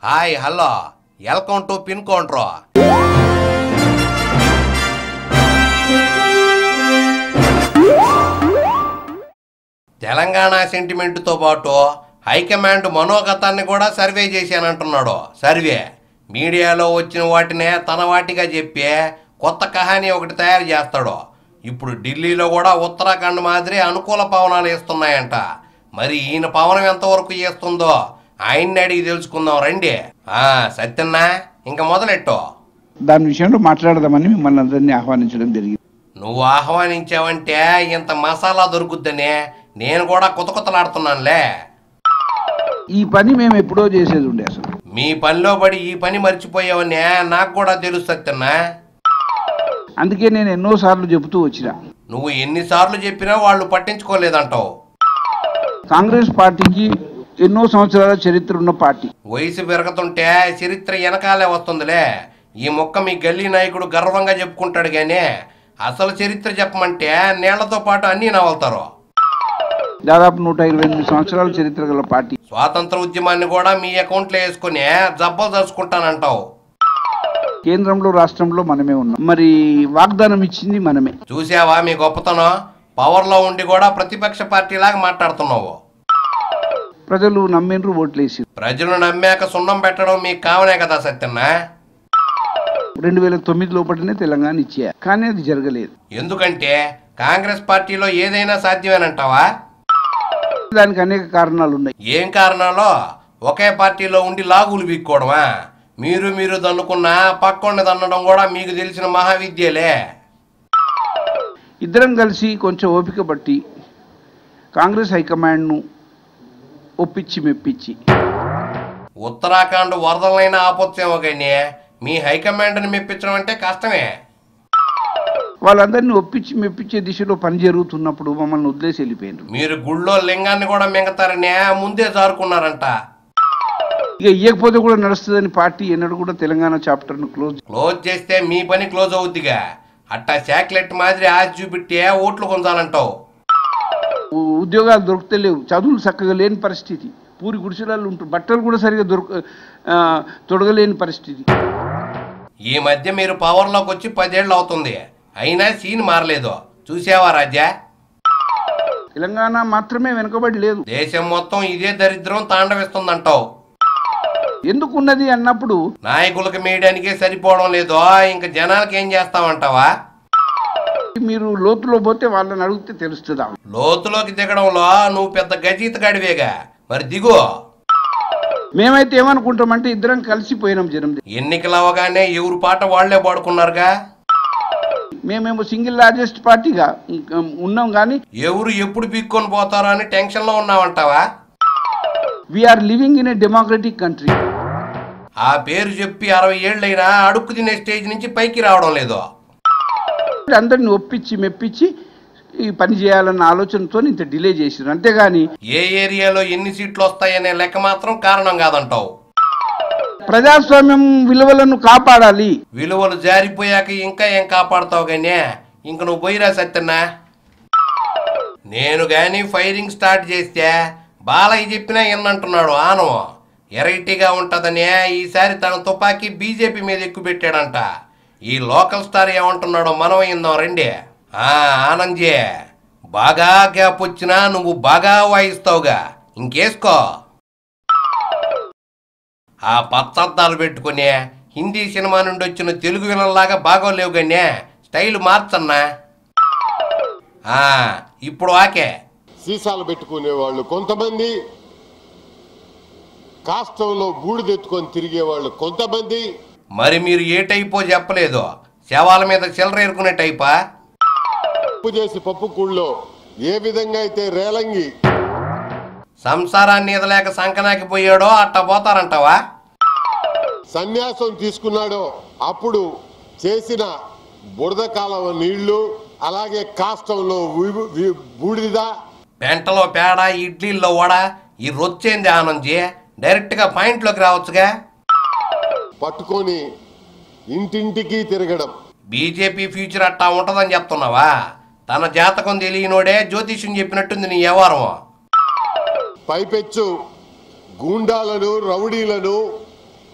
Hi hello welcome to pin counter Telangana సెంటిమెంట్తో పాటు high command మనోగతాన్ని కూడా సర్వే చేశానంటున్నాడు సర్వే మీడియాలో వచ్చిన వాటినే తన వాటిగా చెప్పి కొత్త కహానీ ఒకటి తయారు చేస్తాడు ఇప్పుడు ఢిల్లీలో కూడా ఉత్తరాఖండ్ మాదిరి అనుకూల పవనాలు వేస్తున్నాయంట మరి ఈయన పవనం ఎంతవరకు చేస్తుందో ఆయన్ని అడిగి తెలుసుకుందాం రండి ఆ సత్యన్నా ఇంకా మొదలెట్టు దాని విషయంలో మాట్లాడదామని మిమ్మల్ని అందరినీ ఆహ్వానించడం జరిగింది నువ్వు ఆహ్వానించావంటే ఇంత మసాలా దొరుకుద్దని నేను కూడా కొత్త కొత్తలాడుతున్నానులే ఈ పని మేము ఎప్పుడో చేసేది ఉండే అసలు మీ పనిలో పడి ఈ పని మర్చిపోయావని నాకు కూడా తెలుస్తన్నా అందుకే నేను ఎన్నోసార్లు చెబుతూ వచ్చిన నువ్వు ఎన్నిసార్లు చెప్పినా వాళ్ళు పట్టించుకోలేదంటావు కాంగ్రెస్ పార్టీకి ఎన్నో సంవత్సరాల చరిత్ర ఉన్న పార్టీ వయసు పెరుగుతుంటే చరిత్ర వెనకాలే వస్తుందిలే ఈ మొక్క మీ గల్లీ నాయకుడు గర్వంగా చెప్పుకుంటాడు గానీ అసలు చరిత్ర చెప్పమంటే నీళ్లతో పాటు అన్నీ నవలుతారు దాదాపు నూట ఇరవై ఎనిమిది సంవత్సరాల చరిత్ర గల పార్టీ స్వాతంత్ర ఉద్యమాన్ని కూడా మీ అకౌంట్లో వేసుకుని జబ్బలు దలుచుకుంటానంటావు కేంద్రంలో రాష్ట్రంలో మనమే ఉన్నాం మరి వాగ్దానం ఇచ్చింది మనమే చూసావా మీ గొప్పతనం పవర్లో ఉండి కూడా ప్రతిపక్ష పార్టీలాగా మాట్లాడుతున్నావు ప్రజలు నమ్మిండ్రు ఓట్లేసి ప్రజలు నమ్మాక సున్నం పెట్టడం మీకు కావనే కదా సత్యన్న రెండు వేల తొమ్మిది లోపలనే తెలంగాణ ఇచ్చేయాలి కానీ అది జరగలేదు ఎందుకంటే కాంగ్రెస్ పార్టీలో ఏదైనా సాధ్యమేనంటావా దానికి అనేక కారణాలు ఉన్నాయి ఏం కారణాలో ఒకే పార్టీలో ఉండి లాగులు బీక్కోవడమా మీరు మీరు దన్నుకున్న పక్కోడిని దన్నడం కూడా మీకు తెలిసిన మహావిద్యలే ఇద్దరం కలిసి కొంచెం ఓపిక పట్టి కాంగ్రెస్ హైకమాండ్ను ఒప్పించి మెప్పించి ఉత్తరాఖండ్ వరదలైన ఆపొచ్చేమో కానీ మీ హైకమాండ్ని మెప్పించడం అంటే కష్టమే వాళ్ళందరినీ ఒప్పించి మెప్పించే దిశలో పని జరుగుతున్నప్పుడు మమ్మల్ని వదిలేసి వెళ్ళిపోయినారు మీరు గుళ్ళో లింగాన్ని కూడా మింగతారని ముందే జారుకున్నారంట ఇక ఇవ్వకపోతే కూడా నడుస్తుందని పార్టీ ఎన్నడూ కూడా తెలంగాణ చాప్టర్ను క్లోజ్ క్లోజ్ చేస్తే మీ పని క్లోజ్ అవుద్దిగా అట్టా చాక్లెట్ మాదిరి ఆశ చూపెట్టి ఓట్లు కొంచాలంటావు ఉ- ఉద్యోగాలు దొరుకుతలేవు చదువులు చక్కగా లేని పరిస్థితి పూరి గుడిసెలలో ఉంటూ బట్టలు కూడా సరిగా దొరక ఆ, తొడగలేని పరిస్థితి ఈ మధ్య మీరు పవర్లోకి వచ్చి పదేళ్ళు అవుతుంది అయినా సీన్ మారలేదు చూసావా రాజా తెలంగాణ మాత్రమే వెనుకబడి లేదు దేశం మొత్తం ఇదే దరిద్రం తాండవిస్తుందంటావు ఎందుకున్నది అన్నప్పుడు నాయకులకు మేయడానికే సరిపోవడం లేదో ఇంక జనాలకి ఏం చేస్తావంటావా మీరు లోతులో పోతే వాళ్ళని అడిగితే తెలుస్తుందా లోతులోకి దిగడంలో నువ్వు పెద్ద గజీత గడివేగా మరి దిగు మేమైతే ఏమనుకుంటామంటే ఇద్దరం కలిసిపోయినాం జనం దగ్గర. ఎన్నికలు అవగానే ఎవరు పాట వాళ్లే పాడుకున్నారుగా మేమేమో సింగిల్ లార్జెస్ట్ పార్టీగా ఇంకా ఉన్నాం కానీ ఎవరు ఎప్పుడు పీక్కొని పోతారో అని టెన్షన్లో ఉన్నావంటావా we are living in a democratic country ఆ పేరు చెప్పి అరవై ఏళ్ళైనా అడుక్కు తినే స్టేజ్ నుంచి పైకి రావడం లేదు అందరిని ఒప్పించి మెప్పించి ఈ పని చేయాలన్న ఆలోచనతో ఇంత డిలే చేసారు అంతేగాని ఏ ఏరియాలో ఎన్ని సీట్లు వస్తాయనే లెక్క మాత్రం కారణం కాదంటావు ప్రజాస్వామ్యం విలువలను కాపాడాలి విలువలు జారిపోయాక ఇంకా ఏం కాపాడుతావు గానే ఇంక నువ్వు పోయిరా సత్యన్నా నేను గాని ఫైరింగ్ స్టార్ట్ చేస్తే బాలయ్య చెప్పినా ఎన్నంటున్నాడు ఆనం ఎరైటీగా ఉంటుందనే ఈసారి తన తుపాకీ బీజేపీ మీద ఎక్కువ పెట్టాడంట ఈ లోకల్ స్టార్ ఏమంటున్నాడో మనం ఇందాం రండి ఆ ఆనందజీ బాగా గ్యాప్ వచ్చినా నువ్వు బాగా వాయిస్తావుగా ఇంకేసుకో ఆ పచ్చద్దాలు పెట్టుకుని హిందీ సినిమా నుండి వచ్చిన తెలుగు విలన్లాగా బాగోలేవు కానీ స్టైల్ మార్చన్నా ఆ, ఇప్పుడు ఆకే సీసాలు పెట్టుకునేవాళ్ళు కొంతమంది కాష్టంలో బూడిదెత్తుకొని తిరిగేవాళ్ళు కొంతమంది మరి మీరు ఏ టైపో చెప్పలేదు శవాల మీద చిల్లర ఏరుకునే టైపా ఉప్పు చేసి పప్పు కూళ్ళలో ఏ విధంగా అయితే రేలంగి సంసారాన్ని ఈదలేక సంకనాకి పోయాడో అట్టా పోతారంటావా సన్యాసం తీసుకున్నాడో అప్పుడు చేసిన బురద కాలువ నీళ్లు అలాగే కాష్టంలో వి- వి- బూడిద పెంటలో పేడ ఇడ్లీల్లో వడ ఈ రొచ్చేంది ఆనందజీ డైరెక్ట్గా పాయింట్లోకి రావచ్చుగా పట్టుకొని ఇంటింటికి తిరగడం బీజేపీ ఫ్యూచర్ అట్టా ఉంటుందని చెప్తున్నావా తన జాతకం తెలియనోడే జ్యోతిష్యం చెప్పినట్టుంది నీ వ్యవహారం పైపెచ్చు గూండాలను రౌడీలను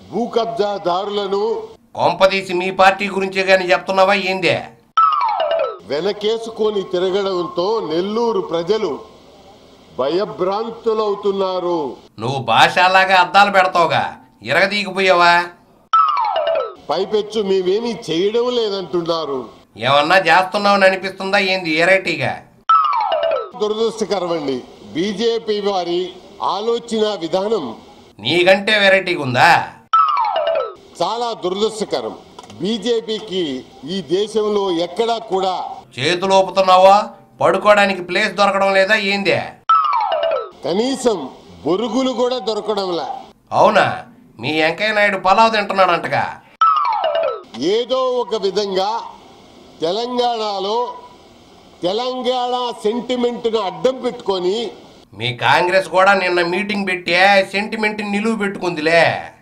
భూ కబ్జాదారులను కొంపదీసి మీ పార్టీ గురించే గాని చెప్తున్నావా ఏందే వెనకేసుకొని తిరగడంతో నెల్లూరు ప్రజలు భయభ్రాంతులవుతున్నారు నువ్వు భాష అలాగా అద్దాలు పెడతావుగా ఇరగదీగిపోయావా పైపెచ్చు మేమేమీ చేయడం లేదంటున్నారు ఏమన్నా చేస్తున్నావని అనిపిస్తుందా ఏంది ఏరైటీగా దురదృష్టకరమండి బీజేపీ వారి ఆలోచన విధానం నీకంటే వెరైటీగా ఉందా చాలా దురదృష్టకరం బీజేపీకి ఈ దేశంలో ఎక్కడా కూడా చేతులు ఊపుతున్నావా పడుకోవడానికి ప్లేస్ దొరకడం లేదా ఏందే కనీసం బొరుగులు కూడా దొరకడంలా అవునా మీ వెంకయ్య నాయుడు పలావ్ తింటున్నాడంటగా ఏదో ఒక విధంగా తెలంగాణలో తెలంగాణ సెంటిమెంట్ను అడ్డం పెట్టుకొని మీ కాంగ్రెస్ కూడా నిన్న మీటింగ్ పెట్టి సెంటిమెంట్ నిలువ పెట్టుకుందిలే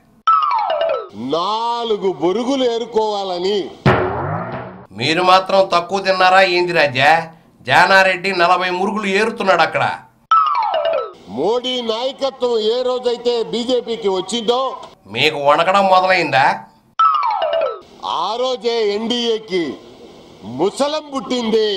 నాలుగు బొరుగులు ఏరుకోవాలని మీరు మాత్రం తక్కువ తిన్నారా ఏంది రాజా జానారెడ్డి నలభై మురుగులు ఏరుతున్నాడు అక్కడ మోడీ నాయకత్వం ఏ రోజైతే బీజేపీకి వచ్చిందో మీకు వణకడం మొదలైందా ఆ రోజే ఎన్డీఏకి ముసలం పుట్టింది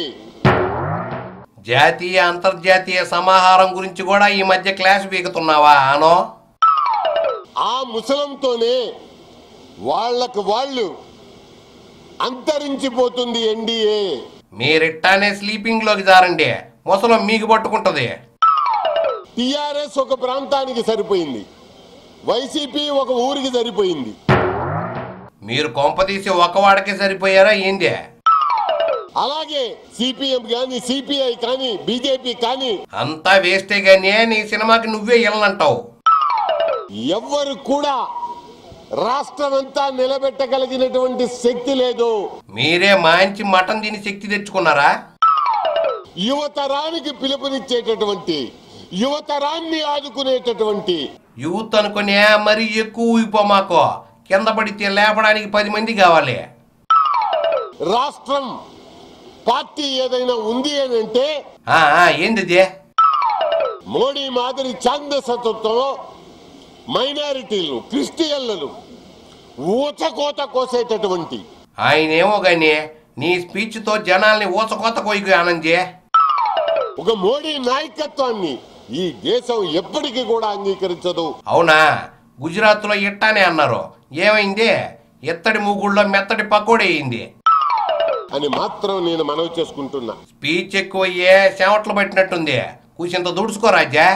జాతీయ అంతర్జాతీయ సమాహారం గురించి కూడా ఈ మధ్య క్లాస్ పీకుతున్నావా ఆనో ఆ ముసలంతోనే వాళ్ళకు వాళ్ళు అంతరించిపోతుంది ఎన్డీఏ మీరిట్టానే స్లీపింగ్ లోకి జారండి ముసలం మీకు పట్టుకుంటది టిఆర్ఎస్ ఒక ప్రాంతానికి సరిపోయింది వైసీపీ ఒక ఊరికి సరిపోయింది మీరు కొంపతీసి ఒక్కవాడికే సరిపోయారా ఏంది అలాగే సిపిఎం కానీ సిపిఐ కానీ బీజేపీ కానీ అంతా వేస్టే గానీ నీ సినిమాకి నువ్వే ఇల్లనంటావు ఎవ్వరు కూడా రాష్ట్రమంతా నిలబెట్టగలిగినటువంటి శక్తి లేదు మీరే మంచి మటన్ తిని శక్తి తెచ్చుకున్నారా యువతరానికి పిలుపునిచ్చేటటువంటి యువతరాన్ని ఆదుకునేటటువంటి యూత్ అనుకునే మరి ఎక్కువ ఊగిపో మాకు కింద పడితే లేపడానికి పది మంది కావాలి రాష్ట్రం పార్టీ ఏదైనా ఉంది అని అంటే ఆ, ఆ, ఏంది ఇది? మోడీ మాదిరి ఛాందసత్వంతో మైనారిటీలు క్రిస్టియన్లను ఊచకోత కోసేటటువంటి ఆయనేమో గాని నీ స్పీచ్తో జనాల్ని ఊచకోత కొయ్యకు ఆనందీ ఒక మోడీ నాయకత్వాన్ని ఈ దేశం ఎప్పటికీ కూడా అంగీకరించదు అవునా గుజరాత్లో ఇట్టానే అన్నారు ఏమైంది ఇత్తడి మూగుళ్ళో మెత్తడి పకోడేయింది అని మాత్రం నేను మనవి చేసుకుంటున్నా స్పీచ్ ఎక్కువయ్యే చెమట్లు పట్టినట్టుంది కూసింత దుడుచుకో రాజా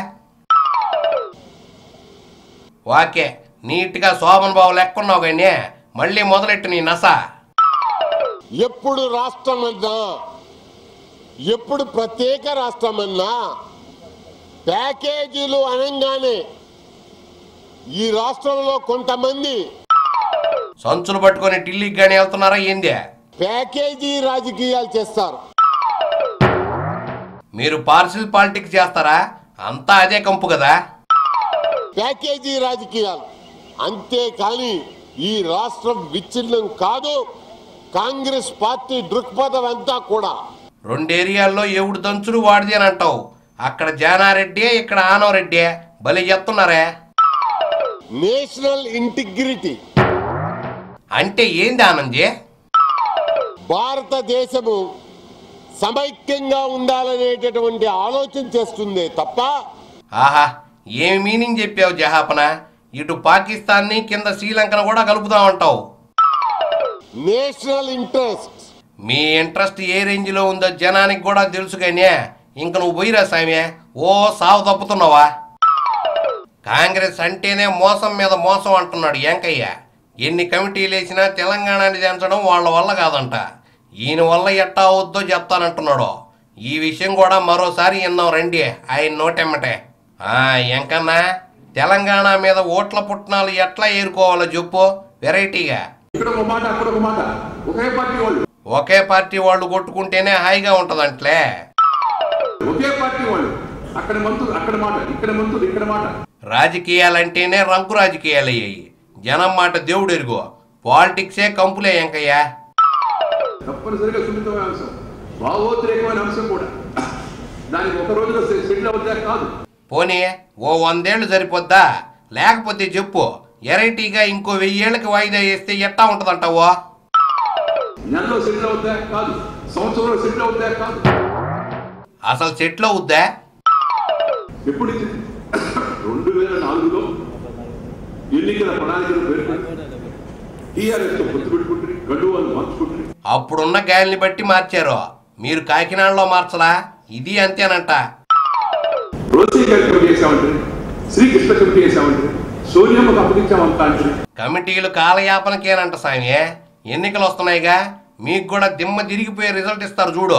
వాకే నీట్గా శోభన్ బాబు లెక్కున్నావు కానీ మళ్ళీ మొదలెట్టు నీ నస ఎప్పుడు రాష్ట్రమన్నా ఎప్పుడు ప్రత్యేక రాష్ట్రమన్నా ప్యాకేజీలు అనగానే ఈ రాష్ట్రంలో కొంతమంది సంచులు పట్టుకొని ఢిల్లీకి కానీ వెళ్తున్నారా ఏంది ప్యాకేజీ రాజకీయాలు చేస్తారు మీరు పార్సిల్ పాలిటిక్స్ చేస్తారా అంతా అదే కంపు కదా ప్యాకేజీ రాజకీయాలు అంతేకాని ఈ రాష్ట్రం విచ్ఛిన్నం కాదు కాంగ్రెస్ పార్టీ దృక్పథం అంతా కూడా రెండు ఏరియాల్లో ఎవడు దంచులు వాడిది అని అంటావు అక్కడ జానారెడ్డి ఇక్కడ ఆనవరెడ్డి భలే చెప్తున్నారే నేషనల్ ఇంటిగ్రిటీ అంటే ఏంది ఆనందీ భారతదేశము సమైక్యంగా ఉండాలనేటటువంటి ఆలోచన చేస్తుందే తప్ప ఆహా ఏమి మీనింగ్ చెప్పావు జహాపన ఇటు పాకిస్తాన్ని కింద శ్రీలంకను కూడా కలుపుదామంటావు నేషనల్ ఇంట్రెస్ట్ మీ ఇంట్రెస్ట్ ఏ రేంజ్లో ఉందో జనానికి కూడా తెలుసు కానీ ఇంక నువ్వు పోయిరా సామి ఓ సావు తప్పుతున్నావా కాంగ్రెస్ అంటేనే మోసం మీద మోసం అంటున్నాడు ఏంకయ్య ఎన్ని కమిటీలు వేసినా తెలంగాణని తెంచడం వాళ్ళ వల్ల కాదంట ఈయన వల్ల ఎట్టా అవుద్దో చెప్తానంటున్నాడు ఈ విషయం కూడా మరోసారి విన్నాం రండి ఆయన నోటెమ్మటే ఆ ఎంకన్నా తెలంగాణ మీద ఓట్ల పుట్నాలు ఎట్లా ఏరుకోవాలో చెప్పు వెరైటీగా ఇక్కడ ఒక మాట అక్కడ ఒక మాట ఒకే పార్టీ వాళ్ళు ఒకే పార్టీ వాళ్ళు కొట్టుకుంటేనే హాయిగా ఉంటదంట్లే ఒకే పార్టీ వాళ్ళు అక్కడ మంత్రులు అక్కడ మాట ఇక్కడ మంత్రులు ఇక్కడ మాట రాజకీయాలంటేనే రంకు రాజకీయాలు అయ్యాయి జనం మాట దేవుడు ఎరుగు పాలిటిక్సే కంపులే ఎంకయ్యా తప్పనిసరిగా సున్నితమైన అంశం భావోద్రేకమైన అంశం కూడా దానికి ఒక రోజులో సె- సెటిల్ అవుతా కాదు పోనీ ఓ వందేళ్లు సరిపోద్దా లేకపోతే చెప్పు ఎరైటీగా ఇంకో వెయ్యేళ్ళకి వాయిదా వేస్తే ఎట్టా ఉంటదంటావో నెలలో సెటిల్ అవుతా కాదు సంవత్సరంలో సెటిల్ అవుతా కాదు అసలు సెట్లు అవుద్దా ఎప్పుడు ఇచ్చింది రెండు వేల నాలుగులో ఎన్నికల ప్రణాళికలు పేర్కొంది టీఆర్ఎస్ తో పొత్తు పెట్టుకుంటుంది గడువులు మార్చుకుంటుంది అప్పుడున్న గాలిని బట్టి మార్చారు మీరు కాకినాడలో మార్చలా ఇది అంతేనంట రోసీ గారి కమిటీ చేశామంటారు శ్రీకృష్ణ కమిటీ చేశామంటారు సోనియమ్మకు అప్పగించామంతా అంటారు కమిటీలు కాలయాపనకేనంట స్వామి ఎన్నికలు వస్తున్నాయిగా మీకు కూడా దిమ్మ తిరిగిపోయే రిజల్ట్ ఇస్తారు చూడు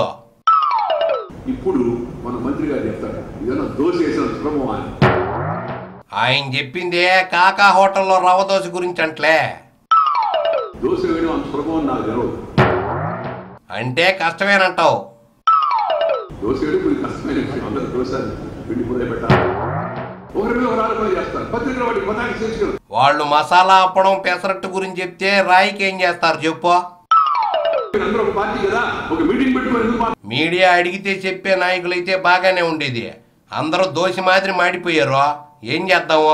ఇప్పుడు మన మంత్రి గారు చెప్తారు ఏదైనా దోశ వేసిన సులభం అని ఆయన చెప్పిందే కాకా హోటల్లో రవ్వ దోశ గురించి అంట్లే దోశ వేయడం అంత సులభం అని నాకు తెలియదు అంటే కష్టమేనంటావు దోశ వేయడం కొంచెం కష్టమైన విషయం అందరూ దోశ పిండి కూడా పెట్టాలి ఒకరి మీద ఒకరు ఆలోచన చేస్తారు పత్రికల వాటికి మతానికి చేసుకున్నారు వాళ్ళు మసాలా అప్పడం పెసరట్టు గురించి చెప్తే రాయికి ఏం చేస్తారు చెప్పు అందరూ ఒక పార్టీ కదా ఒక మీటింగ్ పెట్టుకొని ఎందుకు మాట్లాడారు? మీడియా అడిగితే చెప్పే నాయకులైతే బాగానే ఉండేది అందరూ దోశ మాదిరి మాడిపోయారు ఏం చేద్దాము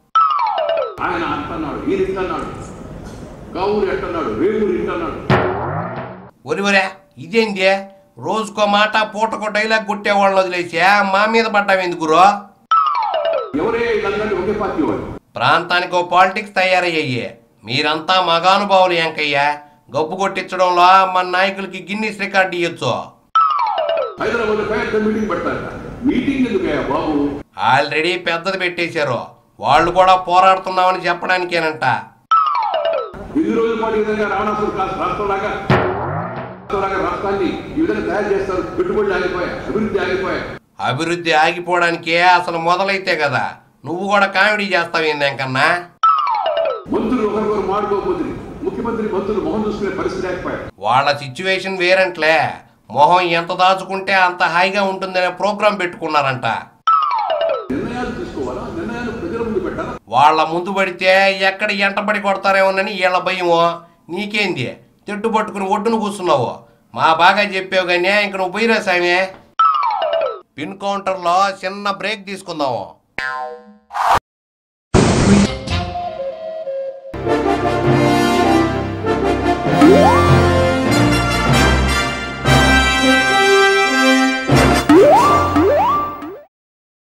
ఆయన అంటున్నాడు ఈయన ఇంటన్నాడు కావూరు ఎట్టన్నాడు వేమూరు ఇంటన్నాడు ఒరివరే ఇదేంది రోజుకో మాట పూటకో డైలాగ్ కొట్టేవాళ్ళని వదిలేసి మా మీద పడ్డావు ఎందుకురో ఎవరే ఇదంటే ఒకే పార్టీ వాళ్ళు ప్రాంతానికి ఓ పాలిటిక్స్ తయారయ్యాయి మీరంతా మగానుభావులు ఎంకయ్య గబ్బు కొట్టించడంలో మన నాయకులకి గిన్నీస్ రికార్డు ఇయ్యొచ్చు హైదరాబాద్ పెద్ద మీటింగ్ పెడతారట మీటింగ్ ఎందుకయ్యా బాబు ఆల్రెడీ పెద్దది పెట్టేశారు వాళ్ళు కూడా పోరాడుతున్నామని చెప్పడానికేనంట ఎన్ని రోజుల పాటు ఈ విధంగా రావణాసుడు కాస్త రాష్ట్రంలాగా రాష్ట్రంలాగా రాష్ట్రాన్ని ఈ విధంగా తయారు చేస్తారు పెట్టుబడులు ఆగిపోయా అభివృద్ధి ఆగిపోయా అభివృద్ధి ఆగిపోవడానికే అసలు మొదలైతే కదా నువ్వు కూడా కామెడీ చేస్తావేందేకన్నా మంత్రులు ఒకరికొకరు మాడుకోకపోతుంది ముఖ్యమంత్రి మంత్రులు మొహం చూసుకునే పరిస్థితి లేకపోయా వాళ్ళ సిచ్యువేషన్ వేరంట్లే మొహం ఎంత దాచుకుంటే అంత హాయిగా ఉంటుందనే ప్రోగ్రాం పెట్టుకున్నారంట నిర్ణయాలు తీసుకోవాలా నిర్ణయాలు ప్రజల ముందు పెట్టాలా వాళ్ళ ముందు పడితే ఎక్కడ ఎంటబడి కొడతారేమోనని వీళ్ళ భయము నీకేంది తెడ్డు పట్టుకుని ఒడ్డును కూర్చున్నావు మా బాగా చెప్పావు కానీ ఇంక నువ్వు పోయిరా సామి పిన్ కౌంటర్లో చిన్న బ్రేక్ తీసుకుందాము